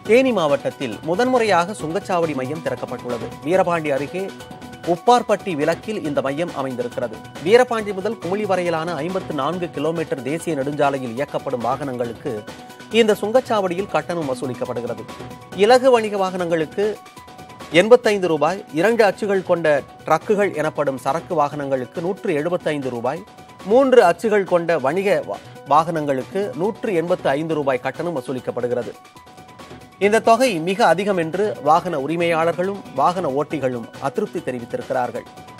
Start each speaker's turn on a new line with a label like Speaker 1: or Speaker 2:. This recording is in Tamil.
Speaker 1: தேனி மாவட்டத்தில் முதன்முறையாக சுங்கச்சாவடி மையம் திறக்கப்பட்டுள்ளது வீரபாண்டி அருகே உப்பார்பட்டி விலக்கில் இந்த மையம் அமைந்திருக்கிறது வீரபாண்டி முதல் குமுளி வரையிலான ஐம்பத்து நான்கு கிலோமீட்டர் தேசிய நெடுஞ்சாலையில் இயக்கப்படும் வாகனங்களுக்கு இந்த சுங்கச்சாவடியில் கட்டணம் வசூலிக்கப்படுகிறது இலகு வணிக வாகனங்களுக்கு எண்பத்தைந்து ரூபாய் இரண்டு அச்சுகள் கொண்ட ட்ரக்குகள் எனப்படும் சரக்கு வாகனங்களுக்கு நூற்று எழுபத்தைந்து ரூபாய் மூன்று அச்சுகள் கொண்ட வணிக வா- வாகனங்களுக்கு நூற்று எண்பத்து ஐந்து ரூபாய் கட்டணம் வசூலிக்கப்படுகிறது இந்த தொகை மிக அதிகம் என்று வாகன உரிமையாளர்களும் வாகன ஓட்டிகளும் அதிருப்தி தெரிவித்திருக்கிறார்கள்